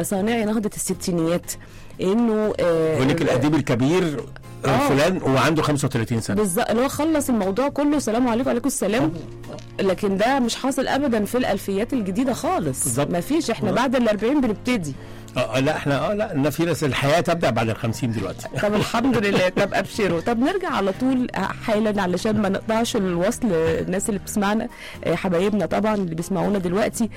صانعي نهضه الستينيات انه آه، يقول لك الاديب الكبير آه. فلان وعنده 35 سنه بالظبط اللي هو خلص الموضوع كله سلام عليكم وعليكم السلام لكن ده مش حاصل ابدا في الالفيات الجديده خالص بالظبط. ما فيش احنا بالظبط. بعد ال 40 بنبتدي اه آه، لا احنا اه لا إن في ناس الحياه تبدا بعد ال 50 دلوقتي طب الحمد لله طب ابشروا طب نرجع على طول حالا علشان ما نقطعش الوصل الناس اللي بتسمعنا آه، حبايبنا طبعا اللي بيسمعونا دلوقتي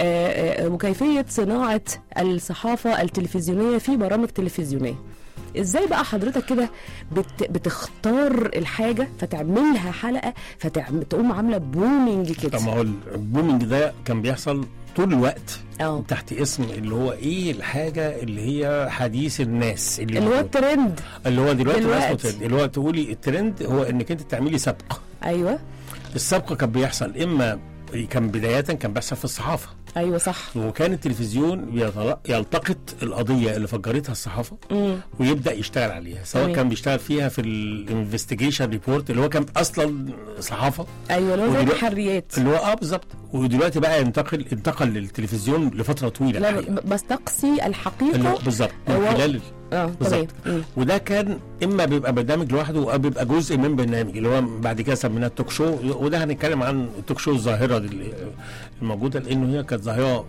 آه، آه، وكيفيه صناعه الصحافه التلفزيونيه في برامج تلفزيونيه ازاي بقى حضرتك كده بت بتختار الحاجه فتعملها حلقه فتقوم عامله بومينج طب كده ما هو البومينج ده كان بيحصل طول الوقت اه تحت اسم اللي هو ايه الحاجه اللي هي حديث الناس اللي, اللي هو هو الترند اللي هو دلوقتي بقى اسمه دلوقتي. ترند اللي هو تقولي الترند هو انك انت تعملي سبق ايوه السبق كان بيحصل اما كان بدايه كان بيحصل في الصحافه ايوه صح وكان التلفزيون بيتل- يلتقط القضيه اللي فجرتها الصحافه امم ويبدا يشتغل عليها سواء تمام. كان بيشتغل فيها في الانفستيجيشن ريبورت اللي هو كان اصلا صحافه ايوه اللي هو زي ودلوقتي- التحريات اللي هو اه بالظبط ودلوقتي بقى ينتقل انتقل للتلفزيون لفتره طويله لا الحقيقة. ب- بستقصي اللي هو الحقيقه بالظبط من هو- خلال اه تمام بالظبط. مم. وده كان اما بيبقى برنامج لوحده او بيبقى جزء من برنامج اللي هو بعد كده سميناه التوك شو وده هنتكلم عن التوك شو الظاهره دي اللي- الموجوده لانه هي كانت ظاهره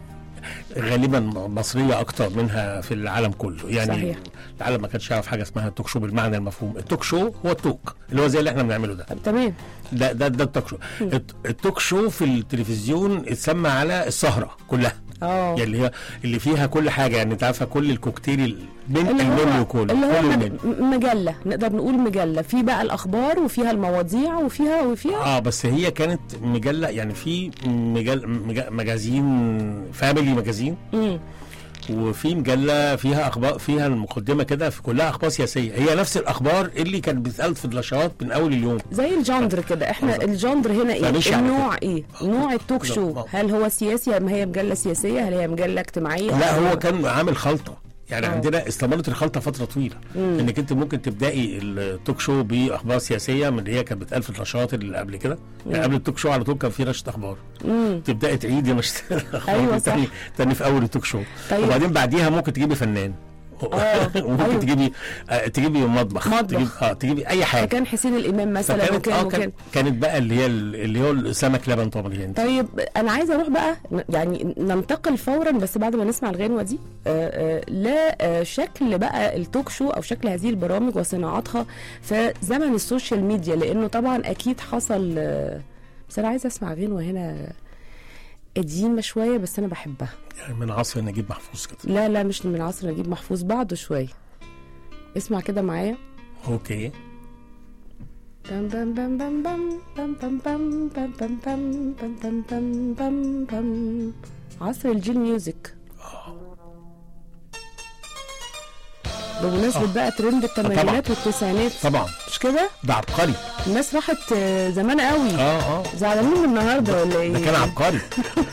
غالبا مصريه اكتر منها في العالم كله يعني صحيح. العالم ما كانش يعرف حاجه اسمها التوك شو بالمعنى المفهوم التوك شو هو التوك اللي هو زي اللي احنا بنعمله ده طب تمام ده ده ده التوك شو الت- التوك شو في التلفزيون اتسمى على السهره كلها اه يعني اللي هي اللي فيها كل حاجه يعني انت عارفه كل الكوكتيل ال- من اللي المنيو هو كله اللي هو كل مج- المنيو م- مجله نقدر نقول مجله في بقى الاخبار وفيها المواضيع وفيها وفيها اه بس هي كانت مجله يعني في مجل مج- مجازين فاميلي مجازين امم وفي مجله فيها اخبار فيها المقدمه كده في كلها اخبار سياسيه هي نفس الاخبار اللي كانت بتتقال في النشرات من اول اليوم زي الجندر كده احنا بالظبط. الجندر هنا ايه فمشي على النوع ايه نوع التوك شو بالظبط. هل هو سياسي ام هي مجله سياسيه هل هي مجله اجتماعيه لا هو كان عامل خلطه يعني آه. عندنا استمرت الخلطه فتره طويله مم. انك انت ممكن تبداي التوك شو باخبار سياسيه من اللي هي كانت بتقال في النشرات اللي قبل كده يعني قبل التوك شو على طول كان في نشره اخبار امم تبداي تعيدي نشره الاخبار أيوة دي تاني صح. تاني في اول التوك شو طيب. وبعدين بعديها ممكن تجيبي فنان آه، وممكن أيوة. تجيبي آه تجيبي مطبخ مطبخ. تجيبي اه تجيبي اي حاجه كان حسين الامام مثلا فكانت وكان اه وكان كان كانت بقى اللي هي اللي هو السمك لبن طبعا يعني طيب انا عايزه اروح بقى يعني ننتقل فورا بس بعد ما نسمع الغنوه دي آه، آه، لشكل بقى التوك شو او شكل هذه البرامج وصناعتها في زمن السوشيال ميديا لانه طبعا اكيد حصل آه، بس انا عايزه اسمع غنوه هنا قديمه شويه بس انا بحبها يعني من عصر نجيب محفوظ كده لا لا مش من عصر نجيب محفوظ بعده شويه اسمع كده معايا اوكي بام بام بام بام بام بام بام بام بام بام بام بام بام بام بام عصر الجيل ميوزك بمناسبة بقى ترند الثمانينات والتسعينات طبعا مش كده؟ ده عبقري الناس راحت آه، زمان قوي اه اه زعلانين من النهارده ولا ايه؟ ده كان عبقري